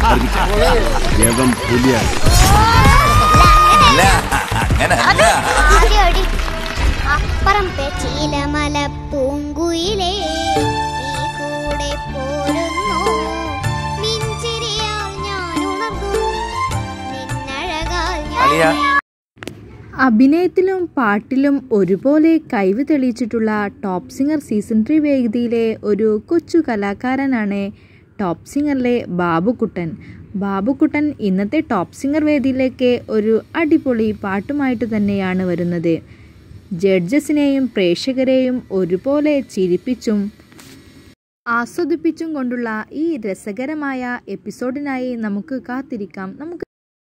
യവം പുലിയാണ് അല്ല അങ്ങനല്ല ആദ്യടി അപ്പുറം പെച്ചീലമല പൂങ്കുയിലേ നീ കൂടെ പോരുന്നു നിൻചിരിയാൽ ഞാൻ ഉണർന്നു നിന്നഴകാൽ അളിയ ഞാൻ അഭിനയത്തിലും പാട്ടിലും ഒരുപോലെ കഴിവ് തെളിയിച്ചിട്ടുള്ള ടോപ്പ് സിംഗർ സീസൺ ത്രീ വേദിയിലെ ഒരു കൊച്ചു കലാകാരനാണ് ടോപ്പ് സിംഗറിലെ ബാബുക്കുട്ടൻ ബാബുക്കുട്ടൻ ഇന്നത്തെ ടോപ്പ് സിംഗർ വേദിയിലേക്ക് ഒരു അടിപൊളി പാട്ടുമായിട്ട് തന്നെയാണ് വരുന്നത് ജഡ്ജസിനെയും പ്രേക്ഷകരെയും ഒരുപോലെ ചിരിപ്പിച്ചും ആസ്വദിപ്പിച്ചും കൊണ്ടുള്ള ഈ രസകരമായ എപ്പിസോഡിനായി നമുക്ക് കാത്തിരിക്കാം നമുക്ക്